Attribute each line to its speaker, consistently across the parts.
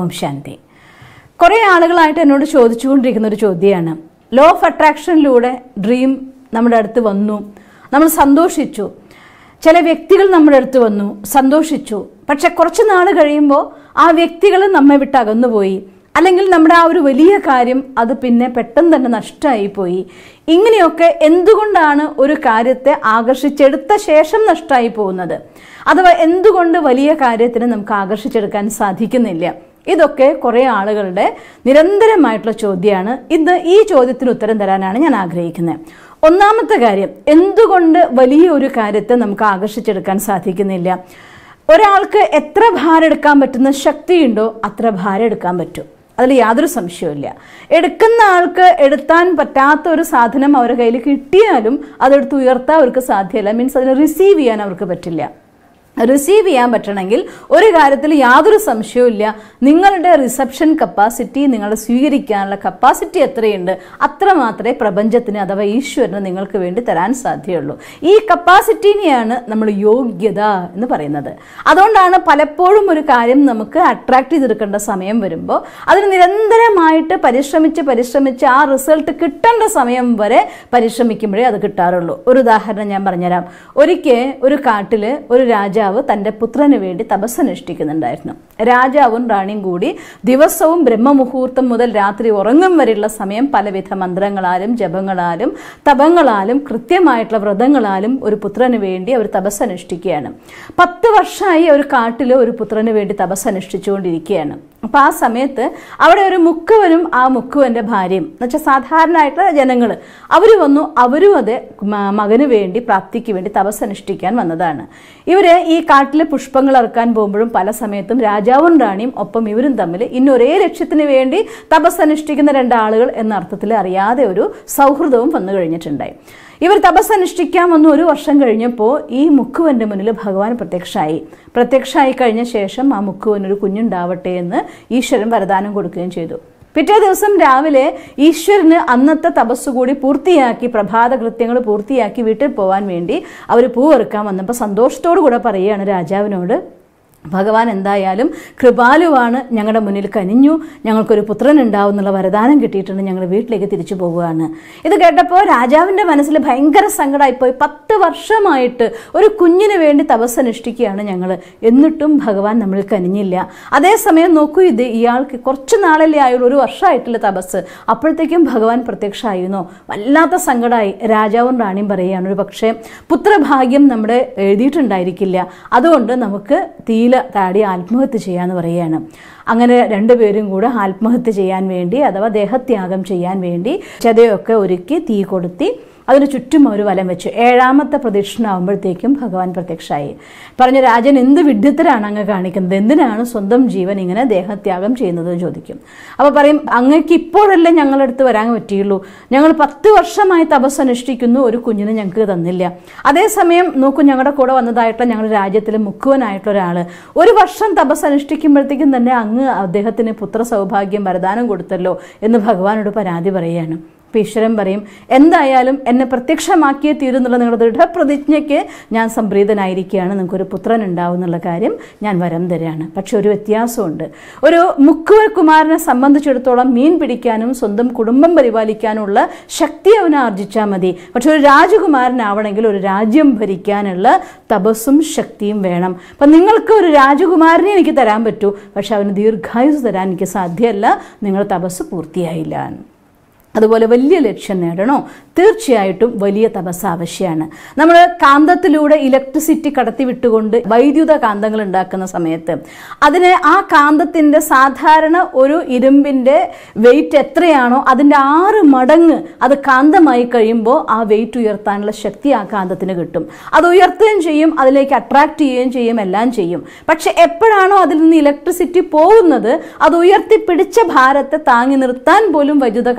Speaker 1: ഓം ശാന്തി കുറേ ആളുകളായിട്ട് എന്നോട് ചോദിച്ചുകൊണ്ടിരിക്കുന്ന ഒരു ചോദ്യമാണ് ലോ ഓഫ് അട്രാക്ഷനിലൂടെ ഡ്രീം നമ്മുടെ അടുത്ത് വന്നു നമ്മൾ സന്തോഷിച്ചു ചില വ്യക്തികൾ നമ്മുടെ അടുത്ത് വന്നു സന്തോഷിച്ചു പക്ഷെ കുറച്ച് നാൾ കഴിയുമ്പോൾ ആ വ്യക്തികൾ നമ്മെ വിട്ട് അകന്നുപോയി അല്ലെങ്കിൽ നമ്മുടെ ആ ഒരു വലിയ കാര്യം അത് പിന്നെ പെട്ടെന്ന് തന്നെ നഷ്ടമായി പോയി ഇങ്ങനെയൊക്കെ എന്തുകൊണ്ടാണ് ഒരു കാര്യത്തെ ആകർഷിച്ചെടുത്ത ശേഷം നഷ്ടമായി പോകുന്നത് അഥവാ എന്തുകൊണ്ട് വലിയ കാര്യത്തിന് നമുക്ക് ആകർഷിച്ചെടുക്കാൻ സാധിക്കുന്നില്ല ഇതൊക്കെ കുറേ ആളുകളുടെ നിരന്തരമായിട്ടുള്ള ചോദ്യമാണ് ഇന്ന് ഈ ചോദ്യത്തിന് ഉത്തരം തരാനാണ് ഞാൻ ആഗ്രഹിക്കുന്നത് ഒന്നാമത്തെ കാര്യം എന്തുകൊണ്ട് വലിയ ഒരു കാര്യത്തെ നമുക്ക് ആകർഷിച്ചെടുക്കാൻ സാധിക്കുന്നില്ല ഒരാൾക്ക് എത്ര ഭാരം എടുക്കാൻ പറ്റുന്ന ശക്തിയുണ്ടോ അത്ര ഭാരം എടുക്കാൻ പറ്റും അതിൽ യാതൊരു സംശയവുമില്ല എടുക്കുന്ന ആൾക്ക് എടുത്താൻ പറ്റാത്ത ഒരു സാധനം അവരുടെ കയ്യിൽ കിട്ടിയാലും അതെടുത്ത് ഉയർത്താൻ അവർക്ക് സാധ്യമല്ല മീൻസ് അതിനെ റിസീവ് ചെയ്യാൻ അവർക്ക് പറ്റില്ല റിസീവ് ചെയ്യാൻ പറ്റണമെങ്കിൽ ഒരു കാര്യത്തിൽ യാതൊരു സംശയവുമില്ല നിങ്ങളുടെ റിസപ്ഷൻ കപ്പാസിറ്റി നിങ്ങളുടെ സ്വീകരിക്കാനുള്ള കപ്പാസിറ്റി എത്രയുണ്ട് അത്ര മാത്രമേ പ്രപഞ്ചത്തിന് അഥവാ ഈശ്വരന് നിങ്ങൾക്ക് വേണ്ടി തരാൻ സാധ്യമുള്ളൂ ഈ കപ്പാസിറ്റിനെയാണ് നമ്മൾ യോഗ്യത എന്ന് പറയുന്നത് അതുകൊണ്ടാണ് പലപ്പോഴും ഒരു കാര്യം നമുക്ക് അട്രാക്ട് ചെയ്തെടുക്കേണ്ട സമയം വരുമ്പോൾ അതിന് നിരന്തരമായിട്ട് പരിശ്രമിച്ച് പരിശ്രമിച്ച് ആ റിസൾട്ട് കിട്ടേണ്ട സമയം വരെ പരിശ്രമിക്കുമ്പോഴേ അത് കിട്ടാറുള്ളൂ ഒരു ഉദാഹരണം ഞാൻ പറഞ്ഞുതരാം ഒരിക്കൽ ഒരു കാട്ടിൽ ഒരു രാജാവ് തൻ്റെ പുത്രന് വേണ്ടി തപസ്സനുഷ്ഠിക്കുന്നുണ്ടായിരുന്നു രാജാവും റാണിയും കൂടി ദിവസവും ബ്രഹ്മമുഹൂർത്തം മുതൽ രാത്രി ഉറങ്ങും വരെയുള്ള സമയം പലവിധ മന്ത്രങ്ങളാലും ജപങ്ങളാലും തപങ്ങളാലും കൃത്യമായിട്ടുള്ള വ്രതങ്ങളാലും ഒരു പുത്രന് വേണ്ടി അവർ തപസ്സനുഷ്ഠിക്കുകയാണ് പത്ത് വർഷമായി ഒരു കാട്ടിൽ ഒരു പുത്രന് വേണ്ടി തപസ്സനുഷ്ഠിച്ചുകൊണ്ടിരിക്കുകയാണ് അപ്പം ആ സമയത്ത് അവിടെ ഒരു മുക്കുവനും ആ മുക്കുവൻ്റെ ഭാര്യയും എന്ന് വെച്ചാൽ സാധാരണയായിട്ടുള്ള ജനങ്ങൾ അവർ വന്നു അവരും അത് മ- മകന് വേണ്ടി പ്രാപ്തിക്ക് വേണ്ടി തപസ്സനുഷ്ഠിക്കാൻ വന്നതാണ് ഇവർ ഈ കാട്ടിലെ പുഷ്പങ്ങൾ ഇറക്കാൻ പോകുമ്പോഴും പല സമയത്തും രാജാവും റാണിയും ഒപ്പം ഇവരും തമ്മിൽ ഇന്നൊരേ ലക്ഷ്യത്തിന് വേണ്ടി തപസ്സനുഷ്ഠിക്കുന്ന രണ്ടാളുകൾ എന്ന അർത്ഥത്തിൽ അറിയാതെ ഒരു സൗഹൃദവും വന്നു കഴിഞ്ഞിട്ടുണ്ടായി ഇവർ തപസ്സനുഷ്ഠിക്കാൻ വന്നു ഒരു വർഷം കഴിഞ്ഞപ്പോൾ ഈ മുക്കുവൻ്റെ മുന്നിൽ ഭഗവാൻ പ്രത്യക്ഷമായി പ്രത്യക്ഷമായി കഴിഞ്ഞ ശേഷം ആ മുക്കുവൻ ഒരു കുഞ്ഞുണ്ടാവട്ടെ എന്ന് ഈശ്വരൻ വരദാനം കൊടുക്കുകയും ചെയ്തു പിറ്റേ ദിവസം രാവിലെ ഈശ്വരന് അന്നത്തെ തപസ് കൂടി പൂർത്തിയാക്കി പ്രഭാത കൃത്യങ്ങൾ പൂർത്തിയാക്കി വീട്ടിൽ പോകാൻ വേണ്ടി അവർ പൂവെറുക്കാൻ വന്നപ്പോൾ സന്തോഷത്തോടു കൂടെ പറയുകയാണ് രാജാവിനോട് ഭഗവാൻ എന്തായാലും കൃപാലുവാണ് ഞങ്ങളുടെ മുന്നിൽ കനിഞ്ഞു ഞങ്ങൾക്കൊരു പുത്രൻ ഉണ്ടാവും എന്നുള്ള വരദാനം കിട്ടിയിട്ടുണ്ട് ഞങ്ങൾ വീട്ടിലേക്ക് തിരിച്ചു പോവുകയാണ് ഇത് കേട്ടപ്പോൾ രാജാവിൻ്റെ മനസ്സിൽ ഭയങ്കര സങ്കടമായിപ്പോയി പത്ത് വർഷമായിട്ട് ഒരു കുഞ്ഞിന് വേണ്ടി തപസ് അനുഷ്ഠിക്കുകയാണ് ഞങ്ങൾ എന്നിട്ടും ഭഗവാൻ നമ്മളിൽ കനിഞ്ഞില്ല അതേസമയം നോക്കൂ ഇത് ഇയാൾക്ക് കുറച്ച് നാളല്ലേ ആയുള്ളൂ ഒരു വർഷമായിട്ടില്ല തപസ് അപ്പോഴത്തേക്കും ഭഗവാൻ പ്രത്യക്ഷമായിരുന്നു വല്ലാത്ത സങ്കടമായി രാജാവും റാണിയും പറയുകയാണ് ഒരു പക്ഷേ പുത്രഭാഗ്യം നമ്മുടെ എഴുതിയിട്ടുണ്ടായിരിക്കില്ല അതുകൊണ്ട് നമുക്ക് തീല താടി ആത്മഹത്യ ചെയ്യാന്ന് പറയുകയാണ് അങ്ങനെ രണ്ടുപേരും കൂടെ ആത്മഹത്യ ചെയ്യാൻ വേണ്ടി അഥവാ ദേഹത്യാഗം ചെയ്യാൻ വേണ്ടി ചതയൊക്കെ ഒരുക്കി തീ കൊളുത്തി അതിന് ചുറ്റും ഒരു വലം വെച്ചു ഏഴാമത്തെ പ്രദക്ഷിണാവുമ്പോഴത്തേക്കും ഭഗവാൻ പ്രത്യക്ഷമായി പറഞ്ഞു രാജൻ എന്ത് വിഡ്ഢിത്തരാണ് അങ്ങ് കാണിക്കുന്നത് എന്തിനാണ് സ്വന്തം ജീവൻ ഇങ്ങനെ ദേഹത്യാഗം ചെയ്യുന്നത് എന്ന് ചോദിക്കും അപ്പോൾ പറയും അങ്ങക്ക് ഇപ്പോഴല്ലേ ഞങ്ങളുടെ അടുത്ത് വരാൻ പറ്റിയുള്ളൂ ഞങ്ങൾ പത്ത് വർഷമായി തപസ് അനുഷ്ഠിക്കുന്നു ഒരു കുഞ്ഞിനെ ഞങ്ങൾക്ക് തന്നില്ല അതേസമയം നോക്കൂ ഞങ്ങളുടെ കൂടെ വന്നതായിട്ടുള്ള ഞങ്ങളുടെ രാജ്യത്തിലെ മുക്കുവനായിട്ടുള്ള ഒരാൾ ഒരു വർഷം തപസ് അനുഷ്ഠിക്കുമ്പോഴത്തേക്കും തന്നെ അങ്ങ് അദ്ദേഹത്തിന് പുത്ര സൗഭാഗ്യം വരദാനം കൊടുത്തല്ലോ എന്ന് ഭഗവാനോട് പരാതി പറയുകയാണ് അപ്പോൾ ഈശ്വരൻ പറയും എന്തായാലും എന്നെ പ്രത്യക്ഷമാക്കിയേ തീരുന്നുള്ള നിങ്ങളുടെ ദൃഢപ്രതിജ്ഞയ്ക്ക് ഞാൻ സംപ്രീതനായിരിക്കുകയാണ് നിങ്ങൾക്കൊരു പുത്രൻ ഉണ്ടാവും എന്നുള്ള കാര്യം ഞാൻ വരം തരികയാണ് പക്ഷെ ഒരു വ്യത്യാസമുണ്ട് ഒരു മുക്കുവർ കുമാരനെ സംബന്ധിച്ചിടത്തോളം മീൻ പിടിക്കാനും സ്വന്തം കുടുംബം പരിപാലിക്കാനുള്ള ശക്തി അവന് ആർജിച്ചാൽ മതി പക്ഷെ ഒരു രാജകുമാരനാവണമെങ്കിൽ ഒരു രാജ്യം ഭരിക്കാനുള്ള തപസ്സും ശക്തിയും വേണം അപ്പം നിങ്ങൾക്ക് ഒരു രാജകുമാരനെ എനിക്ക് തരാൻ പറ്റൂ പക്ഷെ അവന് ദീർഘായുസ് തരാൻ എനിക്ക് സാധ്യമല്ല നിങ്ങളുടെ തപസ് പൂർത്തിയായില്ല എന്ന് അതുപോലെ വലിയ ലക്ഷ്യം നേടണോ തീർച്ചയായിട്ടും വലിയ തപസ് ആവശ്യമാണ് നമ്മൾ കാന്തത്തിലൂടെ ഇലക്ട്രിസിറ്റി കടത്തിവിട്ടുകൊണ്ട് വൈദ്യുത കാന്തങ്ങൾ ഉണ്ടാക്കുന്ന സമയത്ത് അതിന് ആ കാന്തത്തിൻ്റെ സാധാരണ ഒരു ഇരുമ്പിൻ്റെ വെയിറ്റ് എത്രയാണോ അതിൻ്റെ ആറ് മടങ്ങ് അത് കാന്തമായി കഴിയുമ്പോൾ ആ വെയിറ്റ് ഉയർത്താനുള്ള ശക്തി ആ കാന്തത്തിന് കിട്ടും അത് ഉയർത്തുകയും ചെയ്യും അതിലേക്ക് അട്രാക്ട് ചെയ്യുകയും ചെയ്യും എല്ലാം ചെയ്യും പക്ഷെ എപ്പോഴാണോ അതിൽ നിന്ന് ഇലക്ട്രിസിറ്റി പോകുന്നത് അത് ഉയർത്തി പിടിച്ച ഭാരത്തെ താങ്ങി നിർത്താൻ പോലും വൈദ്യുത കാന്തത്തിന്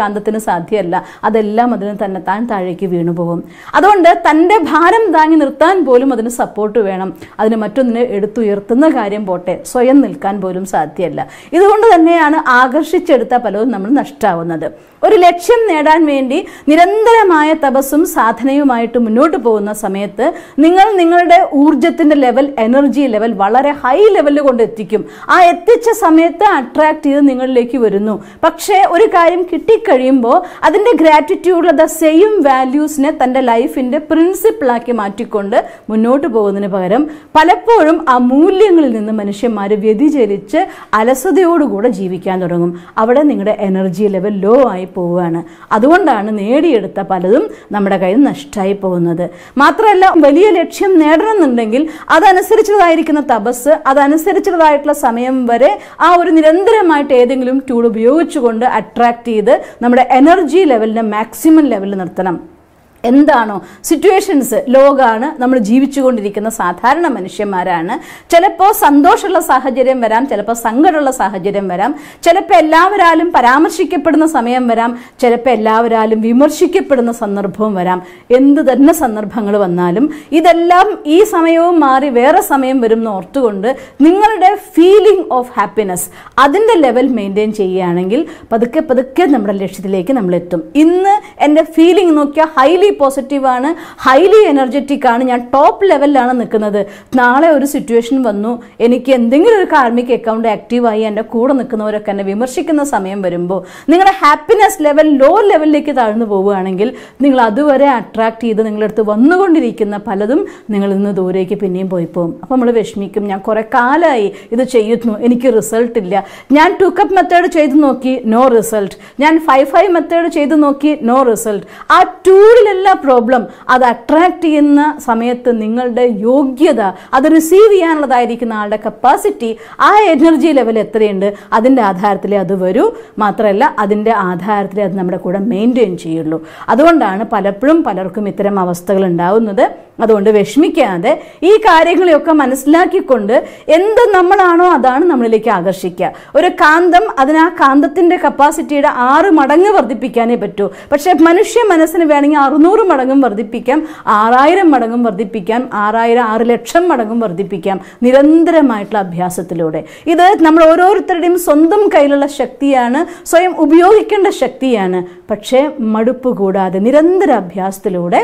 Speaker 1: സാധ്യമല്ല അതെല്ലാം അതിന് തന്നെ താൻ താഴേക്ക് വീണുപോകും അതുകൊണ്ട് തൻ്റെ ഭാരം താങ്ങി നിർത്താൻ പോലും അതിന് സപ്പോർട്ട് വേണം അതിന് മറ്റൊന്നിനെ എടുത്തുയർത്തുന്ന കാര്യം പോട്ടെ സ്വയം നിൽക്കാൻ പോലും സാധ്യമല്ല ഇതുകൊണ്ട് തന്നെയാണ് ആകർഷിച്ചെടുത്ത പലതും നമ്മൾ നഷ്ടാവുന്നത് ഒരു ലക്ഷ്യം നേടാൻ വേണ്ടി നിരന്തരമായ തപസ്സും സാധനയുമായിട്ട് മുന്നോട്ട് പോകുന്ന സമയത്ത് നിങ്ങൾ നിങ്ങളുടെ ഊർജത്തിന്റെ ലെവൽ എനർജി ലെവൽ വളരെ ഹൈ ലെവലിൽ കൊണ്ട് എത്തിക്കും ആ എത്തിച്ച സമയത്ത് അട്രാക്ട് ചെയ്ത് നിങ്ങളിലേക്ക് വരുന്നു പക്ഷേ ഒരു കാര്യം കിട്ടിക്കഴിയുമ്പോൾ അതിൻ്റെ ഗ്രാറ്റിറ്റ്യൂഡിൽ ദ സെയിം വാല്യൂസിനെ തൻ്റെ ലൈഫിൻ്റെ പ്രിൻസിപ്പിളാക്കി മാറ്റിക്കൊണ്ട് മുന്നോട്ട് പോകുന്നതിന് പകരം പലപ്പോഴും ആ മൂല്യങ്ങളിൽ നിന്ന് മനുഷ്യന്മാർ വ്യതിചലിച്ച് അലസതയോടുകൂടെ ജീവിക്കാൻ തുടങ്ങും അവിടെ നിങ്ങളുടെ എനർജി ലെവൽ ലോ ആയി പോവുകയാണ് അതുകൊണ്ടാണ് നേടിയെടുത്ത പലതും നമ്മുടെ കയ്യിൽ നഷ്ടമായി പോകുന്നത് മാത്രമല്ല വലിയ ലക്ഷ്യം നേടണമെന്നുണ്ടെങ്കിൽ അതനുസരിച്ചതായിരിക്കുന്ന തപസ് അതനുസരിച്ചതായിട്ടുള്ള സമയം വരെ ആ ഒരു നിരന്തരമായിട്ട് ഏതെങ്കിലും ടൂൾ ഉപയോഗിച്ചുകൊണ്ട് അട്രാക്ട് ചെയ്ത് നമ്മുടെ എനർജി ലെവലിനെ മാക്സിമം ലെവലിൽ നിർത്തണം എന്താണോ സിറ്റുവേഷൻസ് ലോകമാണ് നമ്മൾ ജീവിച്ചുകൊണ്ടിരിക്കുന്ന സാധാരണ മനുഷ്യന്മാരാണ് ചിലപ്പോൾ സന്തോഷമുള്ള സാഹചര്യം വരാം ചിലപ്പോൾ സങ്കടമുള്ള സാഹചര്യം വരാം ചിലപ്പോൾ എല്ലാവരാലും പരാമർശിക്കപ്പെടുന്ന സമയം വരാം ചിലപ്പോൾ എല്ലാവരാലും വിമർശിക്കപ്പെടുന്ന സന്ദർഭവും വരാം എന്ത് തന്നെ സന്ദർഭങ്ങൾ വന്നാലും ഇതെല്ലാം ഈ സമയവും മാറി വേറെ സമയം വരും എന്ന് ഓർത്തുകൊണ്ട് നിങ്ങളുടെ ഫീലിംഗ് ഓഫ് ഹാപ്പിനെസ് അതിൻ്റെ ലെവൽ മെയിൻറ്റെയിൻ ചെയ്യുകയാണെങ്കിൽ പതുക്കെ പതുക്കെ നമ്മുടെ ലക്ഷ്യത്തിലേക്ക് നമ്മൾ എത്തും ഇന്ന് എൻ്റെ ഫീലിംഗ് നോക്കിയാൽ ഹൈലി പോസിറ്റീവാണ് ഹൈലി എനർജറ്റിക് ആണ് ഞാൻ ടോപ്പ് ലെവലിലാണ് നിൽക്കുന്നത് നാളെ ഒരു സിറ്റുവേഷൻ വന്നു എനിക്ക് എന്തെങ്കിലും ഒരു കാർമിക് അക്കൗണ്ട് ആക്റ്റീവായി എൻ്റെ കൂടെ നിൽക്കുന്നവരൊക്കെ എന്നെ വിമർശിക്കുന്ന സമയം വരുമ്പോൾ നിങ്ങളുടെ ഹാപ്പിനെസ് ലെവൽ ലോ ലെവലിലേക്ക് താഴ്ന്നു പോവുകയാണെങ്കിൽ നിങ്ങൾ അതുവരെ അട്രാക്ട് ചെയ്ത് നിങ്ങളുടെ അടുത്ത് വന്നുകൊണ്ടിരിക്കുന്ന പലതും നിങ്ങൾ ഇന്ന് ദൂരേക്ക് പിന്നെയും പോയി പോകും അപ്പോൾ നമ്മൾ വിഷമിക്കും ഞാൻ കുറേ കാലമായി ഇത് ചെയ്യുന്നു എനിക്ക് റിസൾട്ട് ഇല്ല ഞാൻ ടു കപ്പ് മെത്തേഡ് ചെയ്ത് നോക്കി നോ റിസൾട്ട് ഞാൻ ഫൈവ് ഫൈവ് മെത്തേഡ് ചെയ്ത് നോക്കി നോ റിസൾട്ട് ആ ടൂളിലല്ല പ്രോബ്ലം അത് അട്രാക്ട് ചെയ്യുന്ന സമയത്ത് നിങ്ങളുടെ യോഗ്യത അത് റിസീവ് ചെയ്യാനുള്ളതായിരിക്കുന്ന ആളുടെ കപ്പാസിറ്റി ആ എനർജി ലെവൽ എത്രയുണ്ട് അതിൻ്റെ ആധാരത്തിലേ അത് വരൂ മാത്രമല്ല അതിൻ്റെ ആധാരത്തിലേ അത് നമ്മുടെ കൂടെ മെയിൻറ്റെയിൻ ചെയ്യുള്ളൂ അതുകൊണ്ടാണ് പലപ്പോഴും പലർക്കും ഇത്തരം അവസ്ഥകൾ ഉണ്ടാവുന്നത് അതുകൊണ്ട് വിഷമിക്കാതെ ഈ കാര്യങ്ങളെയൊക്കെ മനസ്സിലാക്കിക്കൊണ്ട് എന്ത് നമ്മളാണോ അതാണ് നമ്മളിലേക്ക് ആകർഷിക്കുക ഒരു കാന്തം അതിന് ആ കാന്തത്തിന്റെ കപ്പാസിറ്റിയുടെ ആറ് മടങ്ങ് വർദ്ധിപ്പിക്കാനേ പറ്റൂ പക്ഷെ മനുഷ്യ മനസ്സിന് വേണമെങ്കിൽ അറുന്നൂറ് മടങ്ങും വർദ്ധിപ്പിക്കാം ആറായിരം മടങ്ങും വർദ്ധിപ്പിക്കാം ആറായിരം ആറ് ലക്ഷം മടങ്ങും വർദ്ധിപ്പിക്കാം നിരന്തരമായിട്ടുള്ള അഭ്യാസത്തിലൂടെ ഇത് നമ്മൾ ഓരോരുത്തരുടെയും സ്വന്തം കയ്യിലുള്ള ശക്തിയാണ് സ്വയം ഉപയോഗിക്കേണ്ട ശക്തിയാണ് പക്ഷേ മടുപ്പ് കൂടാതെ നിരന്തര അഭ്യാസത്തിലൂടെ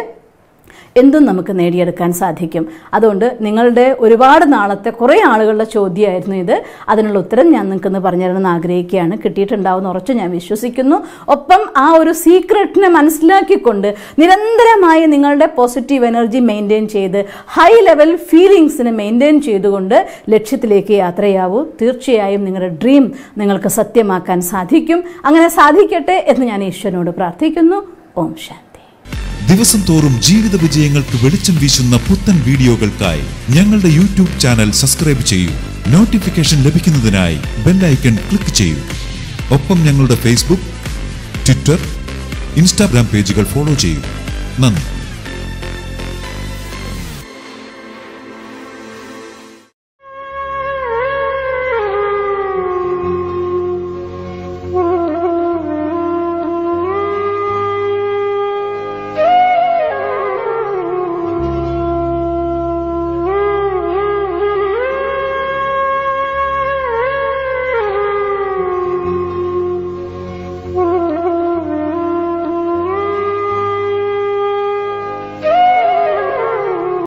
Speaker 1: എന്തും നമുക്ക് നേടിയെടുക്കാൻ സാധിക്കും അതുകൊണ്ട് നിങ്ങളുടെ ഒരുപാട് നാളത്തെ കുറേ ആളുകളുടെ ചോദ്യമായിരുന്നു ഇത് അതിനുള്ള ഉത്തരം ഞാൻ നിങ്ങൾക്കൊന്ന് പറഞ്ഞു തരണമെന്ന് ആഗ്രഹിക്കുകയാണ് കിട്ടിയിട്ടുണ്ടാവുമെന്ന് ഉറച്ച് ഞാൻ വിശ്വസിക്കുന്നു ഒപ്പം ആ ഒരു സീക്രട്ടിനെ മനസ്സിലാക്കിക്കൊണ്ട് നിരന്തരമായി നിങ്ങളുടെ പോസിറ്റീവ് എനർജി മെയിൻറ്റെയിൻ ചെയ്ത് ഹൈ ലെവൽ ഫീലിങ്സിനെ മെയിൻറ്റെയിൻ ചെയ്തുകൊണ്ട് ലക്ഷ്യത്തിലേക്ക് യാത്രയാവൂ തീർച്ചയായും നിങ്ങളുടെ ഡ്രീം നിങ്ങൾക്ക് സത്യമാക്കാൻ സാധിക്കും അങ്ങനെ സാധിക്കട്ടെ എന്ന് ഞാൻ ഈശ്വരനോട് പ്രാർത്ഥിക്കുന്നു ഓം ശാന്തി
Speaker 2: ദിവസം തോറും ജീവിത വിജയങ്ങൾക്ക് വെളിച്ചം വീശുന്ന പുത്തൻ വീഡിയോകൾക്കായി ഞങ്ങളുടെ യൂട്യൂബ് ചാനൽ സബ്സ്ക്രൈബ് ചെയ്യൂ നോട്ടിഫിക്കേഷൻ ലഭിക്കുന്നതിനായി ബെല്ലൈക്കൺ ക്ലിക്ക് ചെയ്യൂ ഒപ്പം ഞങ്ങളുടെ ഫേസ്ബുക്ക് ട്വിറ്റർ ഇൻസ്റ്റാഗ്രാം പേജുകൾ ഫോളോ ചെയ്യൂ നന്ദി